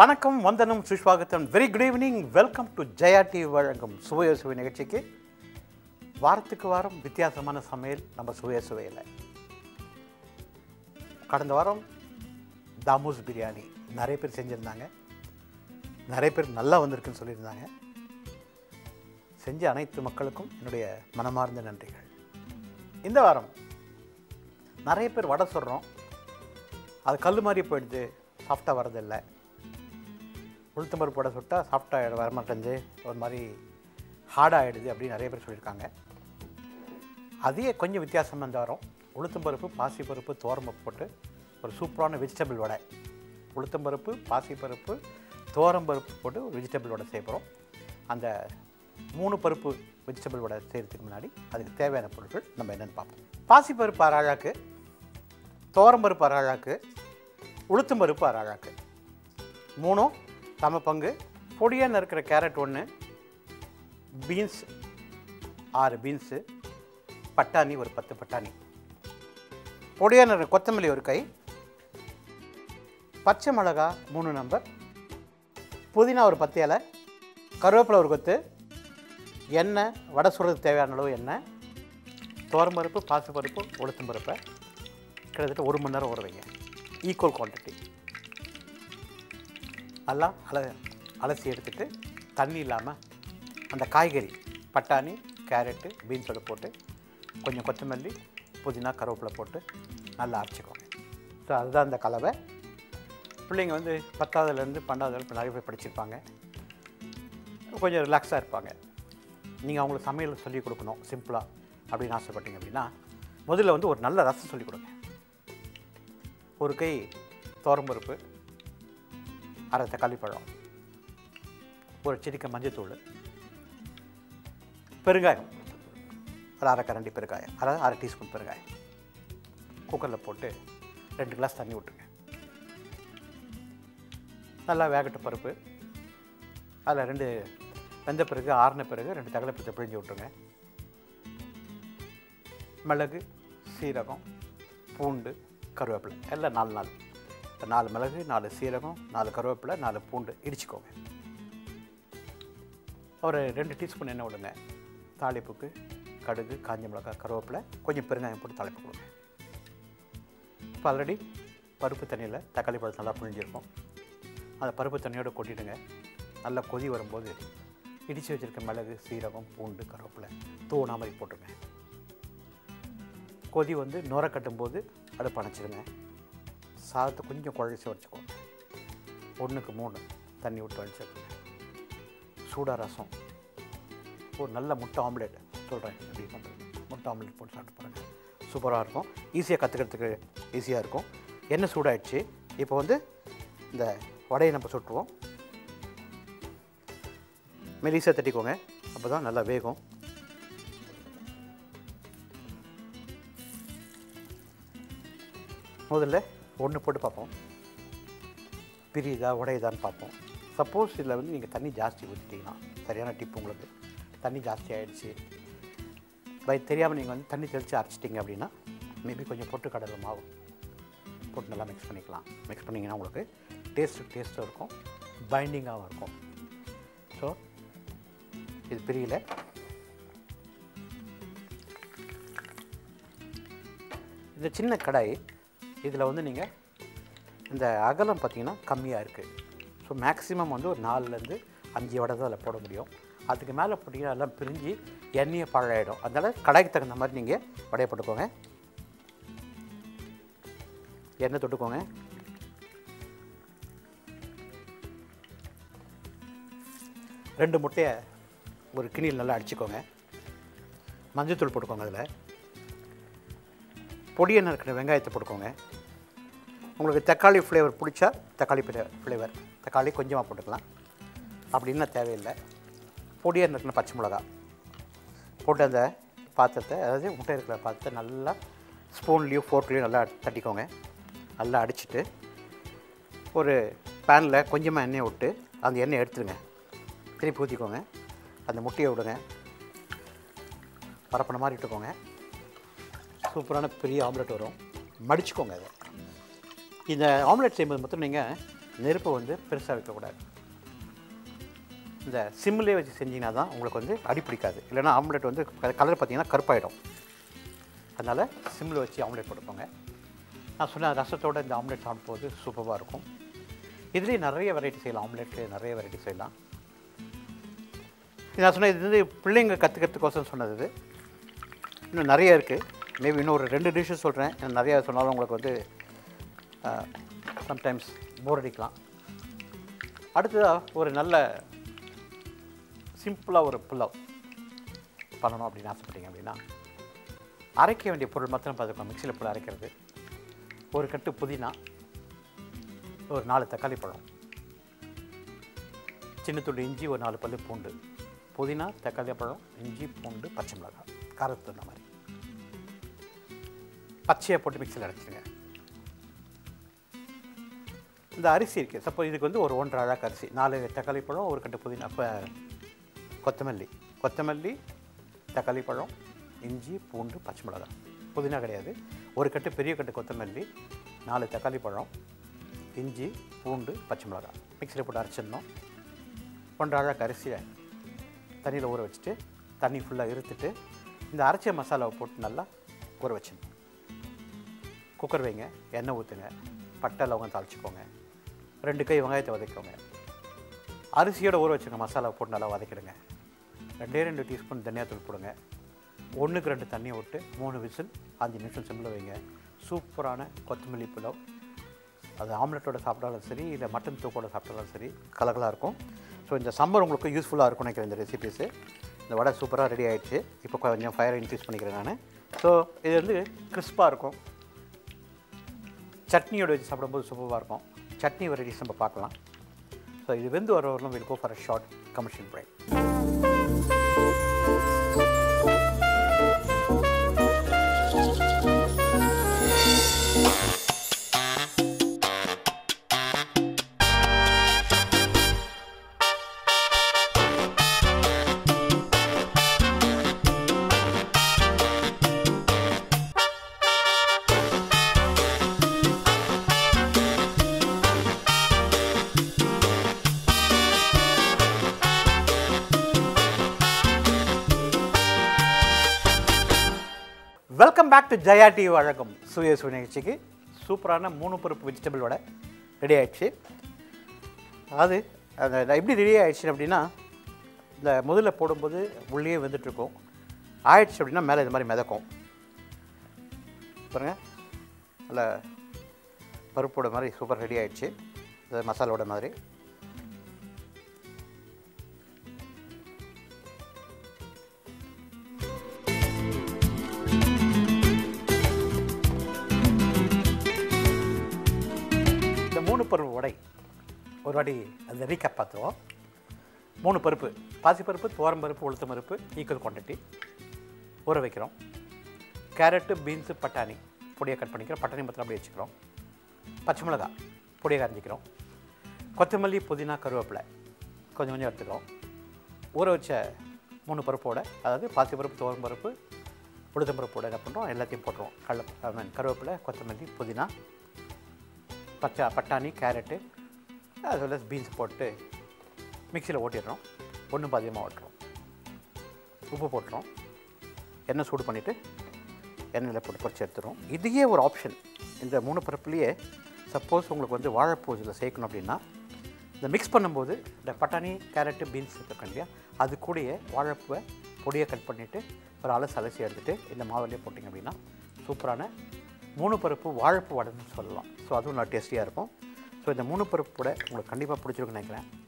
வணக்கம் வந்தனம் சுஷ்வாகத்தன் very good evening welcome to Jaya TV வழங்கும் சுவைய சுவை நிகழ்ச்சிக்கு வாரத்துக்கு வாரம் வித்தியாசமான சமையல் நம்ம சுவைய சுவையில் கடந்த வாரம் தாமூஸ் பிரியாணி நிறைய பேர் செஞ்சுருந்தாங்க நிறைய பேர் நல்லா வந்திருக்குன்னு சொல்லியிருந்தாங்க செஞ்ச அனைத்து மக்களுக்கும் என்னுடைய மனமார்ந்த நன்றிகள் இந்த வாரம் நிறைய பேர் வடை சொல்கிறோம் அது கல் மாதிரி போயிடுது சாஃப்டாக வரதில்லை உளுத்தம் பருப்பு வடை சுட்டால் சாஃப்டாக வர மாட்டேங்குது ஒரு மாதிரி ஹார்ட் ஆகிடுது அப்படின்னு நிறைய பேர் சொல்லியிருக்காங்க அதையே கொஞ்சம் வித்தியாசமாக இந்த வாரம் உளுத்தம் பருப்பு பாசிப்பருப்பு தோரம்பருப்பு போட்டு ஒரு சூப்பரான வெஜிடபிள் வடை உளுத்தம் பருப்பு பாசிப்பருப்பு தோரம்பருப்பு போட்டு ஒரு வெஜிடபிள் வடை செய்ய போகிறோம் அந்த மூணு பருப்பு வெஜிடபிள் வடை செய்கிறதுக்கு முன்னாடி அதுக்கு தேவையான பொருட்கள் நம்ம என்னென்னு பார்ப்போம் பாசிப்பருப்பு அரை அழாக்கு தோரம்பருப்பு அரை அழாக்கு உளுத்தம் பருப்பு அரை அழாக்கு மூணும் சம பங்கு பொடியாக நறுக்கிற கேரட் ஒன்று பீன்ஸ் ஆறு பீன்ஸு பட்டாணி ஒரு பத்து பட்டாணி பொடியாக நறுக்கிற கொத்தமல்லி ஒரு கை பச்சை மிளகா மூணு நம்பர் புதினா ஒரு பத்து இலை கருவேப்பிலை ஒரு கொத்து எண்ணெய் வடை சுடுறதுக்கு தேவையான அளவு எண்ணெய் துவரம்பருப்பு பாசிப்பருப்பு உளுத்தம் பருப்பை கிட்டத்தட்ட ஒரு மணி நேரம் ஊற வைங்க ஈக்குவல் குவான்டிட்டி நல்லா அல அலசி எடுத்துட்டு தண்ணி இல்லாமல் அந்த காய்கறி பட்டாணி கேரட்டு பீன்ஸோட போட்டு கொஞ்சம் கொத்தமல்லி புதினா கருவேப்பிலை போட்டு நல்லா அரைச்சிக்கோங்க ஸோ அதுதான் அந்த கலவை பிள்ளைங்க வந்து பத்தாவதுலேருந்து பன்னெண்டாவது வரைக்கும் நிறைய பேர் படிச்சிருப்பாங்க கொஞ்சம் ரிலாக்ஸாக இருப்பாங்க நீங்கள் அவங்களுக்கு சமையல் சொல்லிக் கொடுக்கணும் சிம்பிளாக அப்படின்னு ஆசைப்பட்டீங்க அப்படின்னா முதல்ல வந்து ஒரு நல்ல ரசம் சொல்லிக் கொடுங்க ஒரு கை துவரம்பருப்பு அரை தக்காளி பழம் ஒரு சிரிக்க மஞ்சத்தூள் பெருங்காயம் ஒரு அரை கரண்டி பெருங்காயம் அரை அரை டீஸ்பூன் பெருங்காயம் குக்கரில் போட்டு ரெண்டு கிளாஸ் தண்ணி விட்டுருங்க நல்லா வேகட்டு பருப்பு அதில் ரெண்டு வெந்த பிறகு ஆறின பிறகு ரெண்டு தகலப்பத்தை பிழிஞ்சு விட்ருங்க மிளகு சீரகம் பூண்டு கருவேப்பிலை எல்லாம் நாலு நாள் இப்போ நாலு மிளகு நாலு சீரகம் நாலு கருவேப்பிலை நாலு பூண்டு இடிச்சுக்கோங்க ஒரு ரெண்டு டீஸ்பூன் எண்ணெய் விடுங்க தாளிப்புக்கு கடுகு காஞ்ச மிளகாய் கருவேப்பிலை கொஞ்சம் பெருங்காயம் போட்டு தாளிப்பு கொடுங்க இப்போ ஆல்ரெடி பருப்பு தண்ணியில் தக்காளி பழம் நல்லா புழிஞ்சிருக்கும் அந்த பருப்பு தண்ணியோடு கொட்டிடுங்க நல்லா கொதி வரும்போது இடித்து வச்சுருக்க மிளகு சீரகம் பூண்டு கருவேப்பிலை தூணா மாதிரி போட்டுருங்க கொதி வந்து நுர கட்டும்போது அடுப்பு அணைச்சிடுங்க சாதத்தை கொஞ்சம் குழச்சி வச்சுக்கோங்க ஒன்றுக்கு மூணு தண்ணி விட்டு வச்சுக்கோங்க சூடாக ரசம் ஒரு நல்ல முட்டை ஆம்லேட் சொல்கிறேன் எப்படி பண்ணுறது முட்டை ஆம்லேட் போட்டு சாப்பிட்டு பாருங்கள் சூப்பராக இருக்கும் ஈஸியாக கற்றுக்கிறதுக்கு ஈஸியாக இருக்கும் எண்ணெய் சூடாயிடுச்சு இப்போ வந்து இந்த வடையை நம்ம சுட்டுருவோம் மெலிசாக தட்டிக்கோங்க அப்போ தான் நல்லா வேகும் முதல்ல ஒன்று போட்டு பார்ப்போம் பிரியுதா உடையுதான்னு பார்ப்போம் சப்போஸ் இதில் வந்து நீங்கள் தண்ணி ஜாஸ்தி ஊற்றிட்டீங்கன்னா சரியான டிப் உங்களுக்கு தண்ணி ஜாஸ்தி ஆகிடுச்சு பை தெரியாமல் நீங்கள் வந்து தண்ணி தெளித்து அரைச்சிட்டிங்க அப்படின்னா மேபி கொஞ்சம் பொட்டு கடலை மாவு போட்டு நல்லா மிக்ஸ் பண்ணிக்கலாம் மிக்ஸ் பண்ணிங்கன்னா உங்களுக்கு டேஸ்ட்டு டேஸ்ட்டும் இருக்கும் பைண்டிங்காகவும் இருக்கும் ஸோ இது பிரியல இந்த சின்ன கடாய் இதில் வந்து நீங்கள் இந்த அகலம் பார்த்தீங்கன்னா கம்மியாக இருக்குது ஸோ மேக்ஸிமம் வந்து ஒரு நாலுலேருந்து அஞ்சு வடை தான் அதில் போட முடியும் அதுக்கு மேலே போட்டிங்கன்னா எல்லாம் பிரிஞ்சு எண்ணெயை பழையிடும் அதனால் கடாய்க்கு தகுந்த மாதிரி நீங்கள் வடையை போட்டுக்கோங்க எண்ணெய் தொட்டுக்கோங்க ரெண்டு முட்டையை ஒரு கிணியில் நல்லா அடிச்சுக்கோங்க மஞ்சத்தூள் போட்டுக்கோங்க அதில் பொடியை நறுக்கிற வெங்காயத்தை போட்டுக்கோங்க உங்களுக்கு தக்காளி ஃப்ளேவர் பிடிச்சா தக்காளி ஃப்ளேவர் தக்காளி கொஞ்சமாக போட்டுக்கலாம் அப்படின்னா தேவையில்லை பொடியாக நறுக்கின பச்சை மிளகா போட்டு அந்த பாத்திரத்தை அதாவது முட்டை இருக்கிற பாத்திரத்தை நல்லா ஸ்பூன்லேயும் ஃபோர்க்லேயும் நல்லா தட்டிக்கோங்க நல்லா அடிச்சுட்டு ஒரு பேனில் கொஞ்சமாக எண்ணெயை விட்டு அந்த எண்ணெயை எடுத்துருங்க திருப்பி ஊற்றிக்கோங்க அந்த முட்டையை விடுங்க பரப்பின மாதிரி இட்டுக்கோங்க சூப்பரான பெரிய ஆம்லெட் வரும் மடிச்சுக்கோங்க அதை இந்த ஆம்லெட் செய்யும்போது மட்டும் நீங்கள் நெருப்பை வந்து பெருசாக வைக்கக்கூடாது இந்த சிம்மிலே வச்சு செஞ்சீங்கன்னா தான் உங்களுக்கு வந்து அடி பிடிக்காது இல்லைன்னா ஆம்லெட் வந்து கலர் பார்த்தீங்கன்னா கருப்பாயிடும் அதனால் சிம்மில் வச்சு ஆம்லெட் போட்டுப்போங்க நான் சொன்ன ரசத்தோட இந்த ஆம்லெட் சாப்பிடும்போது சூப்பராக இருக்கும் இதுலேயே நிறைய வெரைட்டி செய்யலாம் ஆம்லெட்லேயே நிறைய வெரைட்டி செய்யலாம் இது நான் சொன்னேன் இது வந்து பிள்ளைங்க கற்றுக்கிறதுக்கோசம் சொன்னது இது இன்னும் நிறைய இருக்குது மேபி இன்னும் ஒரு ரெண்டு டிஷ்ஷஸ் சொல்கிறேன் இன்னும் நிறையா சொன்னாலும் உங்களுக்கு வந்து சம்டைம்ஸ் போர் அடிக்கலாம் அடுத்ததாக ஒரு நல்ல சிம்பிளாக ஒரு புலாவ் பண்ணணும் அப்படின்னு ஆசைப்பட்டீங்க அப்படின்னா அரைக்க வேண்டிய பொருள் மாத்திரம் பார்த்துக்கோங்க மிக்சியில் போட்டு அரைக்கிறது ஒரு கட்டு புதினா ஒரு நாலு தக்காளி பழம் சின்ன துண்டு இஞ்சி ஒரு நாலு பல்லு பூண்டு புதினா தக்காளி பழம் இஞ்சி பூண்டு பச்சை மிளகாய் காரத்துக்கு தகுந்த மாதிரி பச்சையை போட்டு மிக்சியில் அரைச்சிடுங்க இந்த அரிசி இருக்குது சப்போஸ் இதுக்கு வந்து ஒரு ஒன்றரை அழகு அரிசி நாலு தக்காளி பழம் ஒரு கட்டு புதினா இப்போ கொத்தமல்லி கொத்தமல்லி தக்காளி பழம் இஞ்சி பூண்டு பச்சை மிளகாய் புதினா கிடையாது ஒரு கட்டு பெரிய கட்டு கொத்தமல்லி நாலு தக்காளி பழம் இஞ்சி பூண்டு பச்சை மிளகாய் மிக்சியில் போட்டு அரைச்சிடணும் ஒன்றரை அழகு அரிசியை தண்ணியில் ஊற வச்சுட்டு தண்ணி ஃபுல்லாக இருத்துட்டு இந்த அரைச்ச மசாலாவை போட்டு நல்லா ஊற வச்சிடணும் குக்கர் வைங்க எண்ணெய் ஊற்றுங்க பட்டை லவங்கம் தாளிச்சுக்கோங்க ரெண்டு கை வெங்காயத்தை வதக்கிக்கோங்க அரிசியோட ஊற வச்சுங்க மசாலாவை போட்டு நல்லா வதக்கிடுங்க ரெண்டே ரெண்டு டீஸ்பூன் தனியாத்தூள் போடுங்க ஒன்றுக்கு ரெண்டு தண்ணியை விட்டு மூணு விசில் அஞ்சு நிமிஷம் சிம்மில் வைங்க சூப்பரான கொத்தமல்லி புலாவ் அது ஆம்லெட்டோட சாப்பிட்டாலும் சரி இல்லை மட்டன் தூக்கோட சாப்பிட்டாலும் சரி கலகலாக இருக்கும் ஸோ இந்த சம்மர் உங்களுக்கு யூஸ்ஃபுல்லாக இருக்கும்னு நினைக்கிறேன் இந்த ரெசிபீஸு இந்த வடை சூப்பராக ரெடி ஆயிடுச்சு இப்போ கொஞ்சம் ஃபயர் இன்க்ரீஸ் பண்ணிக்கிறேன் நான் ஸோ இது வந்து கிறிஸ்பாக இருக்கும் சட்னியோட வச்சு சாப்பிடும்போது சூப்பராக இருக்கும் சட்னி வெரைட்டிஸ் நம்ம பார்க்கலாம் ஸோ இது வெந்து வர வரலும் will go for a short commercial break welcome back to Jaya T வழக்கம் சூரிய சூ நிகழ்ச்சிக்கு சூப்பரான மூணு பருப்பு வெஜிடபிள் வடை ரெடி ஆயிடுச்சு அதாவது அந்த அது எப்படி ரெடி ஆயிடுச்சு அப்படின்னா இந்த முதல்ல போடும்போது உள்ளே வெந்துட்டுருக்கும் ஆயிடுச்சு அப்படின்னா மேலே இது மாதிரி மிதக்கும் பாருங்க நல்ல பருப்போட மாதிரி சூப்பர் ரெடி ஆயிடுச்சு அது மசாலோட மாதிரி இந்த மூணு பருப்பு வடை ஒரு வாட்டி அந்த ரீகேப் பார்த்துருவோம் மூணு பருப்பு பாசிப்பருப்பு துவரம் பருப்பு உளுத்தம் பருப்பு ஈக்குவல் குவான்டிட்டி ஊற வைக்கிறோம் கேரட்டு பீன்ஸு பட்டாணி பொடியை கட் பண்ணிக்கிறோம் பட்டாணி மாத்திரம் அப்படியே வச்சுக்கிறோம் பச்சை மிளகாய் பொடியை கரைஞ்சிக்கிறோம் கொத்தமல்லி புதினா கருவேப்பிலை கொஞ்சம் கொஞ்சம் எடுத்துக்கிறோம் ஊற வச்ச மூணு பருப்போட அதாவது பாசிப்பருப்பு துவரம் பருப்பு உளுத்தம் பருப்போட என்ன பண்ணுறோம் எல்லாத்தையும் போட்டுருவோம் கடல I mean, கருவேப்பிலை கொத்தமல்லி புதினா பச்சை பட்டாணி carrot as well as beans போட்டு மிக்சியில் ஓட்டிடுறோம் ஒன்று பாதியமாக ஓட்டுறோம் உப்பு போட்டுறோம் எண்ணெய் சூடு பண்ணிவிட்டு எண்ணெயில் போட்டு பொரிச்சு எடுத்துரும் இதையே ஒரு ஆப்ஷன் இந்த மூணு பருப்புலேயே சப்போஸ் உங்களுக்கு வந்து வாழைப்பூ இதில் சேர்க்கணும் அப்படின்னா இந்த மிக்ஸ் பண்ணும்போது இந்த பட்டாணி கேரட்டு பீன்ஸ் இருக்கும் இல்லையா அது கூடயே வாழைப்பூவை பொடியை கட் பண்ணிவிட்டு ஒரு அலசு அலசி எடுத்துகிட்டு இந்த மாவுலேயே போட்டிங்க அப்படின்னா சூப்பரான மூணு பருப்பு வாழைப்பூ வடைன்னு சொல்லலாம் ஸோ அதுவும் நல்லா டேஸ்டியாக இருக்கும் ஸோ இந்த மூணு பருப்பு கூட உங்களுக்கு கண்டிப்பாக பிடிச்சிருக்குன்னு நினைக்கிறேன்